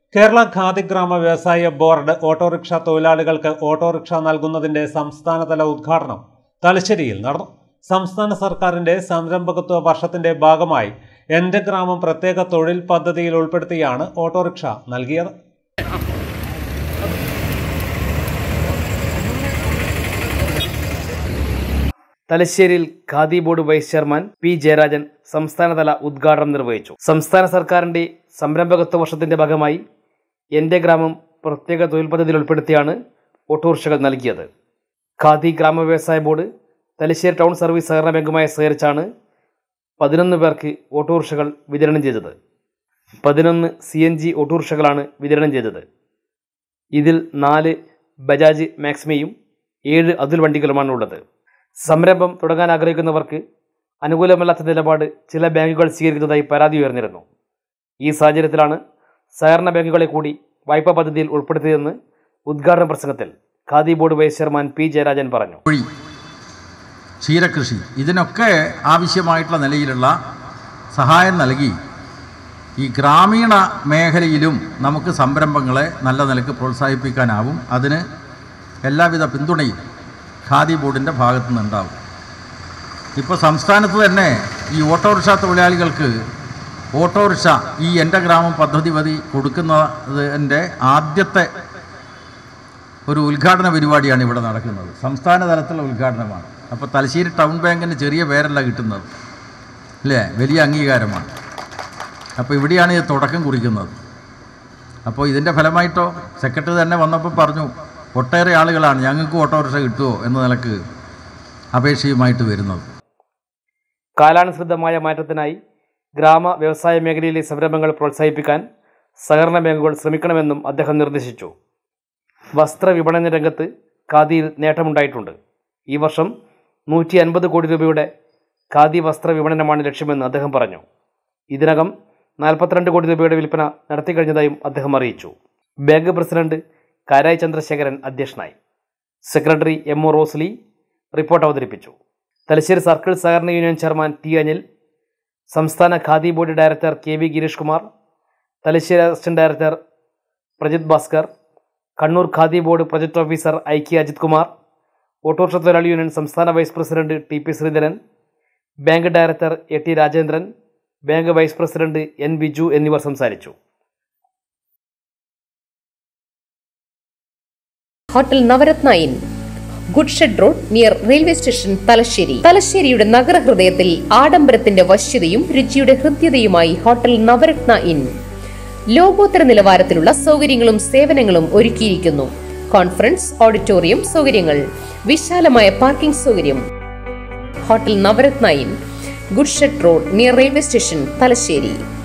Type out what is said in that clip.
കേരള ഖാദി ഗ്രാമ വ്യവസായ board autorickshaw തൊഴിലാളികൾക്ക് ഓട്ടോറിക്ഷ നൽകുന്നതിന്റെ സംസ്ഥാനതല ഉദ്ഘാടനം തലശ്ശേരിയിൽ നടന്നു സംസ്ഥാന സർക്കാരിന്റെ സംരംഭകത്വ വർഷത്തിന്റെ ഭാഗമായി എന്റെ ഗ്രാമം പ്രത്യേക തൊഴിൽ പദ്ധതിയിൽ ഉൾപ്പെടുത്തിയാണ് ഓട്ടോറിക്ഷ നൽകിയത് തലശ്ശേരിയിൽ khadi board vice chairman P Jayarajan സംസ്ഥാനതല ഉദ്ഘാടനം നിർവഹിച്ചു സംസ്ഥാന സർക്കാരിന്റെ സംരംഭകത്വ വർഷത്തിന്റെ ഭാഗമായി എന്റെ ഗ്രാമം പ്രത്യേക തൊഴിൽ പദ്ധതിയിൽ ഉൾപ്പെടുത്തിയാണ് ഓട്ടോറിക്ഷകൾ നൽകിയത് ഖാദി ഗ്രാമ വ്യവസായ ബോർഡ് തലശ്ശേരി ടൗൺ സർവീസ് സഹകരണ ബാങ്കുമായി സഹകരിച്ചാണ് പതിനൊന്ന് പേർക്ക് ഓട്ടോറിക്ഷകൾ വിതരണം ചെയ്തത് പതിനൊന്ന് സി എൻ ജി ഓട്ടോറിക്ഷകളാണ് വിതരണം ചെയ്തത് ഇതിൽ നാല് ബജാജ് മാക്സിമയും ഏഴ് അതുൽ വണ്ടികളുമാണ് ഉള്ളത് സംരംഭം തുടങ്ങാൻ ആഗ്രഹിക്കുന്നവർക്ക് അനുകൂലമല്ലാത്ത നിലപാട് ചില ബാങ്കുകൾ സ്വീകരിക്കുന്നതായി പരാതി ഉയർന്നിരുന്നു ഈ സാഹചര്യത്തിലാണ് സഹകരണ ബാങ്കുകളെ കൂടി വായ്പാ പദ്ധതിയിൽ ഉൾപ്പെടുത്തിയതെന്ന് ഉദ്ഘാടന പ്രസംഗത്തിൽ khadi board vice chairman P Jayarajan പറഞ്ഞു കോഴി ക്ഷീരകൃഷി ഇതിനൊക്കെ ആവശ്യമായിട്ടുള്ള നിലയിലുള്ള സഹായം നൽകി ഈ ഗ്രാമീണ മേഖലയിലും നമുക്ക് സംരംഭങ്ങളെ നല്ല നിലക്ക് പ്രോത്സാഹിപ്പിക്കാനാവും അതിന് എല്ലാവിധ പിന്തുണയും ഖാദി ബോർഡിൻ്റെ ഭാഗത്തു നിന്നുണ്ടാവും ഇപ്പോൾ സംസ്ഥാനത്ത് തന്നെ ഈ ഓട്ടോറിക്ഷ തൊഴിലാളികൾക്ക് ഓട്ടോറിക്ഷ ഈ എൻ്റെ ഗ്രാമം പദ്ധതി വഴി കൊടുക്കുന്നതിൻ്റെ ആദ്യത്തെ ഒരു ഉദ്ഘാടന പരിപാടിയാണ് ഇവിടെ നടക്കുന്നത് സംസ്ഥാന തലത്തിലുള്ള ഉദ്ഘാടനമാണ് അപ്പോൾ തലശ്ശേരി ടൗൺ ബാങ്കിന് ചെറിയ പേരല്ല കിട്ടുന്നത് അല്ലേ വലിയ അംഗീകാരമാണ് അപ്പോൾ ഇവിടെയാണ് ഇത് തുടക്കം കുറിക്കുന്നത് അപ്പോൾ ഇതിൻ്റെ ഫലമായിട്ടോ സെക്രട്ടറി തന്നെ വന്നപ്പോൾ പറഞ്ഞു ഒട്ടേറെ ആളുകളാണ് ഞങ്ങൾക്ക് ഓട്ടോറിക്ഷ കിട്ടുമോ എന്ന നിലക്ക് അപേക്ഷയുമായിട്ട് വരുന്നത് കാലാനുസൃതമായ മാറ്റത്തിനായി ഗ്രാമ വ്യവസായ മേഖലയിലെ സംരംഭങ്ങൾ പ്രോത്സാഹിപ്പിക്കാൻ സഹകരണ ബാങ്കുകൾ ശ്രമിക്കണമെന്നും അദ്ദേഹം നിർദ്ദേശിച്ചു വസ്ത്ര വിപണന രംഗത്ത് ഖാദിയിൽ നേട്ടമുണ്ടായിട്ടുണ്ട് ഈ വർഷം നൂറ്റി അൻപത് കോടി രൂപയുടെ ഖാദി വസ്ത്ര വിപണനമാണ് ലക്ഷ്യമെന്ന് അദ്ദേഹം പറഞ്ഞു ഇതിനകം നാൽപ്പത്തിരണ്ട് കോടി രൂപയുടെ വിൽപ്പന നടത്തിക്കഴിഞ്ഞതായും അദ്ദേഹം അറിയിച്ചു ബാങ്ക് പ്രസിഡന്റ് കാരായി ചന്ദ്രശേഖരൻ അധ്യക്ഷനായി secretary M O Rosli report അവതരിപ്പിച്ചു തലശ്ശേരി സർക്കിൾ സഹകരണ യൂണിയൻ ചെയർമാൻ ടി അനിൽ സംസ്ഥാന khadi board director K V Girish Kumar Thalassery assistant director Prajith Bhaskar Kannur khadi board project officer I K Ajith Kumar autorickshaw തൊഴിലാളി യൂണിയൻ സംസ്ഥാന vice president T P Sreedharan bank director A T Rajendran bank vice president N Biju എന്നിവർ സംസാരിച്ചു hotel Navaratna inn good shed road near railway station Thalassery തലശ്ശേരിയുടെ നഗരഹൃദയത്തിൽ ആഡംബരത്തിന്റെ വശ്യതയും രുചിയുടെ ഹൃദ്യതയുമായി hotel Navaratna in ലോകോത്തര നിലവാരത്തിലുള്ള സൗകര്യങ്ങളും സേവനങ്ങളും ഒരുക്കിയിരിക്കുന്നു കോൺഫറൻസ് ഓഡിറ്റോറിയം സൗകര്യങ്ങൾ വിശാലമായ പാർക്കിംഗ് സൗകര്യം hotel Navaratna inn good shed road near railway station Thalassery